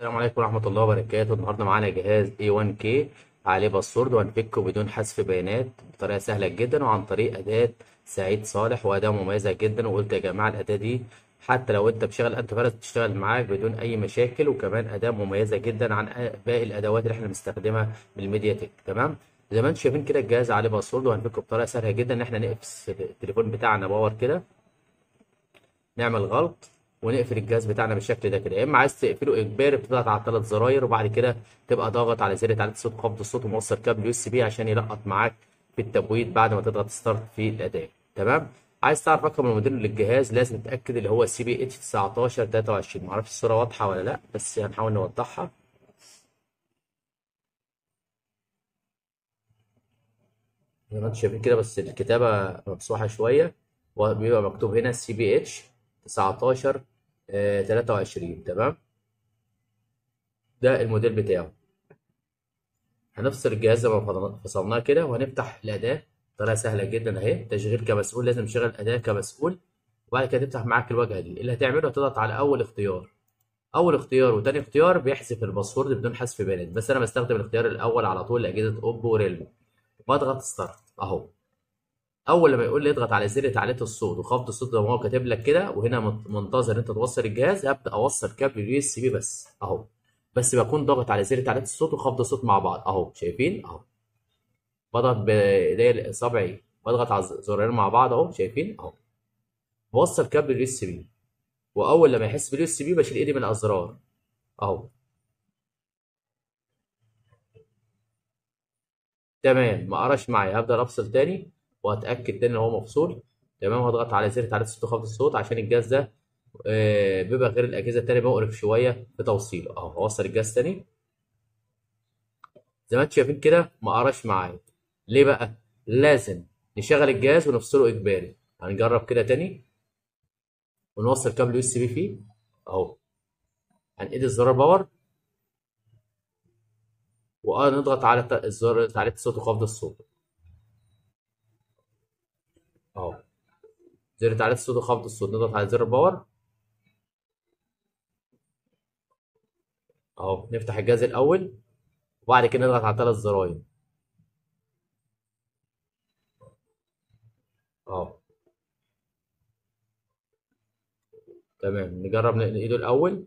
السلام عليكم ورحمة الله وبركاته النهاردة معانا جهاز A1K عليه باسورد وهنفكه بدون حذف بيانات بطريقة سهلة جدا وعن طريق أداة سعيد صالح وأداة مميزة جدا وقلت يا جماعة الأداة دي حتى لو أنت بشغل أنت فيروس تشتغل معاك بدون أي مشاكل وكمان أداة مميزة جدا عن باقي الأدوات اللي احنا بنستخدمها بالميديا تك تمام زي ما انتم شايفين كده الجهاز عليه باسورد وهنفكه بطريقة سهلة جدا إن احنا نقفل التليفون بتاعنا باور كده نعمل غلط ونقفل الجهاز بتاعنا بالشكل ده كده يا اما عايز تقفله اجباري بتضغط على الثلاث زراير وبعد كده تبقى ضاغط على زر تعليق الصوت وخفض الصوت وموصل كابل يو اس بي عشان يلقط معاك في التبويض بعد ما تضغط ستارت في الاداء تمام عايز تعرف رقم الموديل للجهاز لازم تتاكد اللي هو سي بي اتش 19 23 معرفش الصوره واضحه ولا لا بس هنحاول نوضحها زي ما انتم شايفين كده بس الكتابه ممسوحه شويه وبيبقى مكتوب هنا سي بي اتش 19 آه 23 تمام ده الموديل بتاعه هنفصل الجهاز زي ما فصلناه كده وهنفتح الاداه طريقه سهله جدا اهي تشغيل كمسؤول لازم تشغل الاداه كمسؤول وبعد كده تفتح معاك الواجهه دي اللي هتعمله هتضغط على اول اختيار اول اختيار وتاني اختيار بيحذف الباسورد بدون حذف بيانات بس انا بستخدم الاختيار الاول على طول لاجهزه اوبو وريلمي بضغط ستارت اهو اول لما يقول لي اضغط على زر تعليق الصوت وخفض الصوت زي ما هو كاتب لك كده وهنا منتظر انت توصل الجهاز هبدا اوصل كابل اليو اس بي بس اهو بس بكون ضاغط على زر تعليق الصوت وخفض الصوت مع بعض اهو شايفين اهو بضغط بايديا صبعي بضغط على الزرارين مع بعض اهو شايفين اهو بوصل كابل اليو اس بي واول لما يحس باليو اس بي بشيل ايدي من الازرار اهو تمام ما قراش معايا هبدا افصل تاني واتاكد تاني ان هو مفصول تمام وهضغط على زر تعليق الصوت وخفض الصوت عشان الجهاز ده آه بيبقى غير الاجهزه التانيه مقرف شويه في توصيله اهو هوصل الجهاز تاني زي ما انتم شايفين كده ما قراش معايا ليه بقى لازم نشغل الجهاز ونفصله اجباري هنجرب كده تاني ونوصل كابل يو اس بي فيه اهو هنقيد الزرار باور ونضغط على الزرار تعليق الصوت وخفض الصوت اهو زر تعليق الصوت وخفض الصوت نضغط على زر باور اهو نفتح الجهاز الاول وبعد كده نضغط على ثلاث زراير اهو تمام نجرب نقيده الاول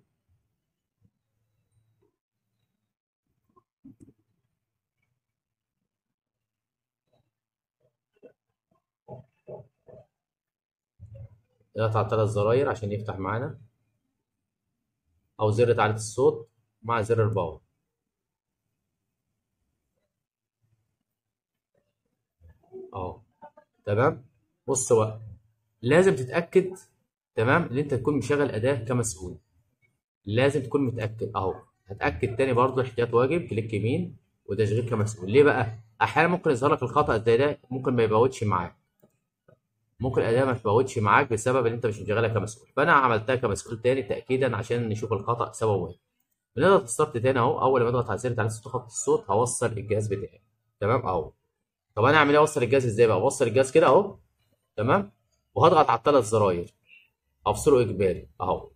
نضغط على ثلاث زراير عشان يفتح معانا او زر تعليق الصوت مع زر الباور اهو تمام بص بقى لازم تتاكد تمام ان انت تكون مشغل اداه كمسؤول لازم تكون متاكد اهو هتاكد تاني برضو احتياط واجب كليك يمين وتشغيل كمسؤول ليه بقى احيانا ممكن يظهر لك الخطا زي ده ممكن ما يبوتش معاك ممكن الاداه ما تفوتش معاك بسبب ان انت مش مشغلها كمسؤول فانا عملتها كمسؤول تاني تاكيدا عشان نشوف الخطا سببه ايه بنضغط ستارت تاني اهو اول ما اضغط على زر تعليق الصوت خط الصوت هوصل الجهاز بتاعي تمام اهو طب انا اعمل ايه اوصل الجهاز ازاي بقى اوصل الجهاز كده اهو تمام وهضغط على الثلاث زراير افصله اجباري اهو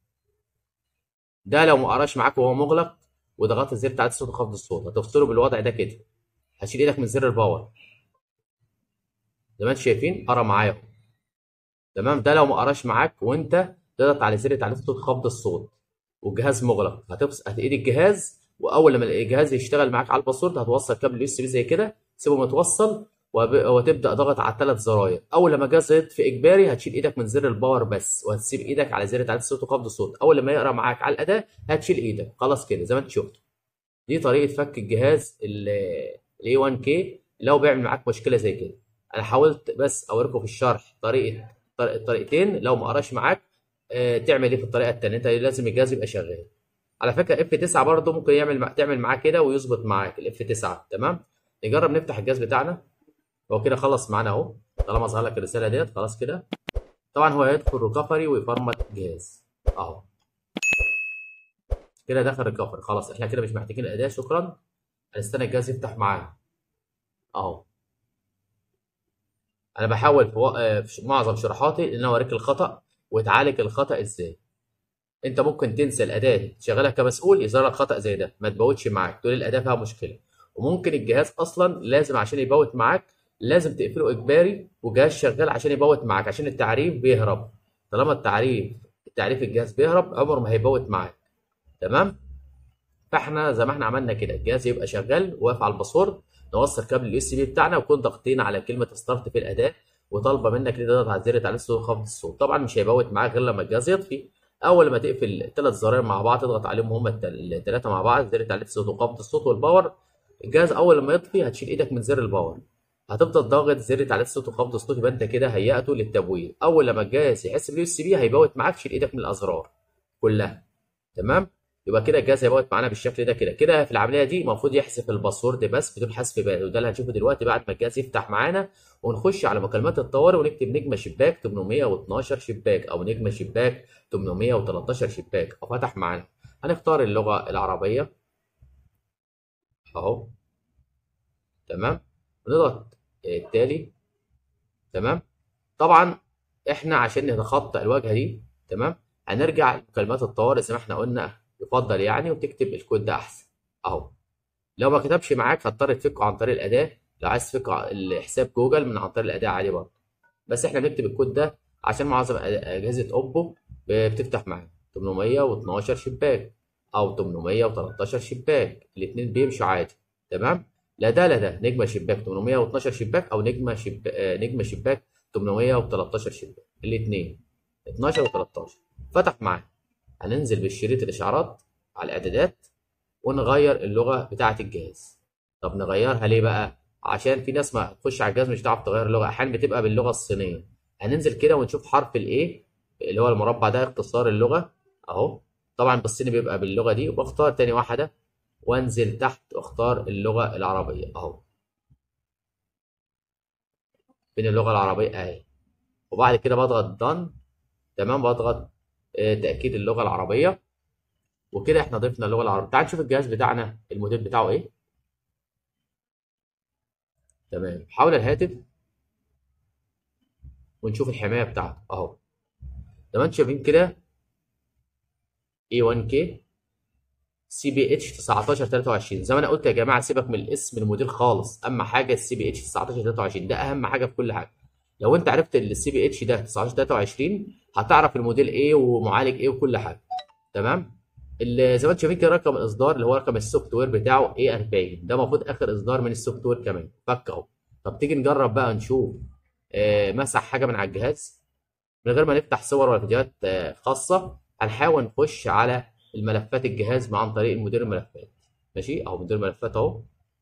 ده لو ما قراش معاك وهو مغلق وضغطت زر تعليق الصوت وخفض الصوت هتفصله بالوضع ده كده هشيل ايدك من زر الباور زي ما انتم شايفين قرا معايا تمام ده لو ما قراش معاك وانت تضغط على زر تعليق الصوت خفض الصوت والجهاز مغلق هتفصل هتقيد الجهاز واول لما الجهاز يشتغل معاك على الباسورد هتوصل كابل اليو اس بي زي كده سيبه متوصل وتبدا ضغط على الثلاث زراير اول لما الجهاز يطفي اجباري هتشيل ايدك من زر الباور بس وهتسيب ايدك على زر تعليق الصوت وخفض الصوت اول لما يقرا معاك على الاداه هتشيل ايدك خلاص كده زي ما انت شفت دي طريقه فك الجهاز الاي 1 كي لو بيعمل معاك مشكله زي كده انا حاولت بس اوريكم في الشرح طريقه الطريقتين لو ما قراش معاك آه تعمل ايه في الطريقه الثانيه انت لازم الجهاز يبقى شغال على فكره اف 9 برضه ممكن يعمل تعمل معاه كده ويظبط معاك الاف 9 تمام نجرب نفتح الجهاز بتاعنا هو كده خلص معانا اهو طالما ظهر لك الرساله ديت خلاص كده طبعا هو هيدخل ريكفري ويفرمت الجهاز اهو كده دخل ريكفري خلاص احنا كده مش محتاجين الاداه شكرا هنستنى الجهاز يفتح معانا اهو انا بحاول في, و... في معظم شروحاتي ان انا اوريك الخطا وتعالج الخطا ازاي انت ممكن تنسى الاداه تشغلها كمسؤول يظهر لك خطا زي ده ما تبوتش معاك تقول الاداه فيها مشكله وممكن الجهاز اصلا لازم عشان يبوت معاك لازم تقفله اجباري وجهاز شغال عشان يبوت معاك عشان التعريف بيهرب طالما التعريف تعريف الجهاز بيهرب عمره ما هيبوت معاك تمام فاحنا زي ما احنا عملنا كده الجهاز يبقى شغال واقف على الباسورد نوصل كابل اليو اس بي بتاعنا وكون ضاغطين على كلمه ستارت في الاداه وطالبه منك ان تضغط على زر تعليق الصوت وخفض الصوت طبعا مش هيبوت معاك غير لما الجهاز يطفي اول ما تقفل الثلاث زراير مع بعض تضغط عليهم هما الثلاثه مع بعض زر تعليق الصوت وخفض الصوت والباور الجهاز اول ما يطفي هتشيل ايدك من زر الباور هتفضل ضاغط زر تعليق الصوت وخفض الصوت يبقى انت كده هيأته للتبويض اول لما الجهاز يحس باليو اس بي هيبوت معاك شيل ايدك من الازرار كلها تمام يبقى كده الجهاز هيبوت معانا بالشكل ده كده كده في العمليه دي المفروض يحذف الباسورد بس بدون حذف بيانات وده اللي هنشوفه دلوقتي بعد ما الجهاز يفتح معانا ونخش على مكالمات الطوارئ ونكتب نجمه شباك 812 شباك او نجمه شباك 813 شباك او فتح معانا هنختار اللغه العربيه اهو تمام ونضغط التالي تمام طبعا احنا عشان نتخطى الواجهه دي تمام هنرجع لمكالمات الطوارئ زي ما احنا قلنا يفضل يعني وتكتب الكود ده احسن اهو لو ما كتبش معاك هتضطر تفكه عن طريق الاداه لو عايز تفك الحساب جوجل من عن طريق الاداه عادي برضه بس احنا بنكتب الكود ده عشان معظم اجهزه اوبو بتفتح معانا 812 شباك او 813 شباك الاثنين بيمشوا عادي تمام لا ده لا ده نجمه شباك 812 شباك او نجمه شب... نجمه شباك 813 شباك الاثنين 12 و13 فتح معانا هننزل بالشريط الاشعارات على الاعدادات ونغير اللغه بتاعه الجهاز طب نغيرها ليه بقى عشان في ناس ما تخش على الجهاز مش هتعرف تغير اللغه احيانا بتبقى باللغه الصينيه هننزل كده ونشوف حرف الايه اللي هو المربع ده اختصار اللغه اهو طبعا بالصيني بيبقى باللغه دي وبختار تاني واحده وانزل تحت واختار اللغه العربيه اهو فين اللغه العربيه اهي وبعد كده بضغط دان تمام بضغط تاكيد اللغه العربيه وكده احنا ضفنا اللغه العربيه تعال نشوف الجهاز بتاعنا الموديل بتاعه ايه تمام حول الهاتف ونشوف الحمايه بتاعته اهو زي ما انتم شايفين كده A1K سي بي اتش 1923 زي ما انا قلت يا جماعه سيبك من الاسم الموديل خالص اهم حاجه السي بي اتش 1923 ده اهم حاجه في كل حاجه لو انت عرفت السي بي اتش ده 1923 هتعرف الموديل ايه ومعالج ايه وكل حاجه تمام زي ما انتم شايفين كده رقم الاصدار اللي هو رقم السوفت وير بتاعه ايه 40 ده المفروض اخر اصدار من السوفت وير كمان فك اهو طب تيجي نجرب بقى نشوف آه مسح حاجه من على الجهاز من غير ما نفتح صور ولا فيديوهات آه خاصه هنحاول نخش على الملفات الجهاز عن طريق مدير الملفات ماشي اهو مدير الملفات اهو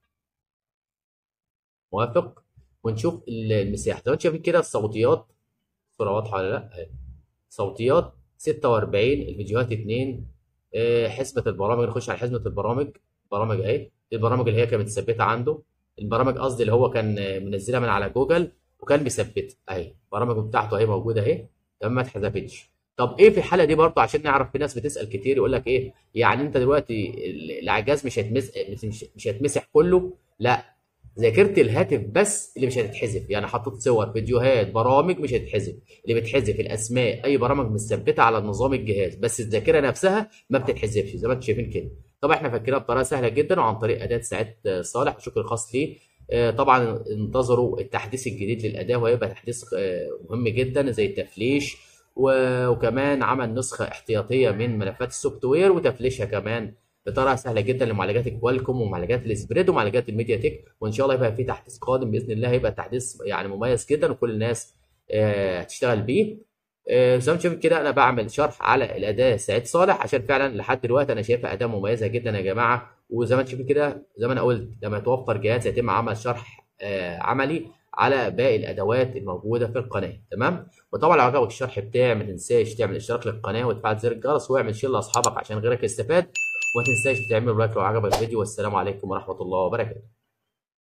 موافق ونشوف المساحه زي ما انتم شايفين كده الصوتيات الصوره واضحه ولا لا اهي صوتيات 46 الفيديوهات 2 حسبة البرامج نخش على حسبة البرامج برامج اهي دي البرامج اللي هي كانت متثبته عنده البرامج قصدي اللي هو كان منزلها من على جوجل وكان مثبتها اهي البرامج بتاعته اهي موجوده اهي تمام ما اتحذفتش طب ايه في الحاله دي برضه عشان نعرف في ناس بتسال كتير يقول لك ايه يعني انت دلوقتي العجاز مش هيتمسح مش هيتمسح كله لا ذاكره الهاتف بس اللي مش هتتحذف يعني حطيت صور فيديوهات برامج مش هتتحذف اللي بتحذف الاسماء اي برامج مثبته على نظام الجهاز بس الذاكره نفسها ما بتتحذفش زي ما انتم شايفين كده طبعا احنا فاكرينها بطريقه سهله جدا وعن طريق اداه سعيد صالح وشكر خاص ليه طبعا انتظروا التحديث الجديد للاداه وهيبقى تحديث مهم جدا زي التفليش وكمان عمل نسخه احتياطيه من ملفات السوفت وير وتفليشها كمان بطريقه سهله جدا لمعالجات الكوالكوم ومعالجات السبريد ومعالجات الميديا تك وان شاء الله يبقى في تحديث قادم باذن الله هيبقى تحديث يعني مميز جدا وكل الناس هتشتغل بيه زي ما شايفين كده انا بعمل شرح على الاداه سعيد صالح عشان فعلا لحد دلوقتي انا شايفها اداه مميزه جدا يا جماعه وزي ما انتم شايفين كده زي ما انا قلت لما يتوفر جهاز يتم عمل شرح عملي على باقي الادوات الموجوده في القناه تمام وطبعا لو عجبك الشرح بتاعي ما تنساش تعمل اشتراك للقناه وتفعل زر الجرس واعمل شير لاصحابك عشان غيرك يستفاد وما تنساش تعمل لايك لو عجبك الفيديو والسلام عليكم ورحمه الله وبركاته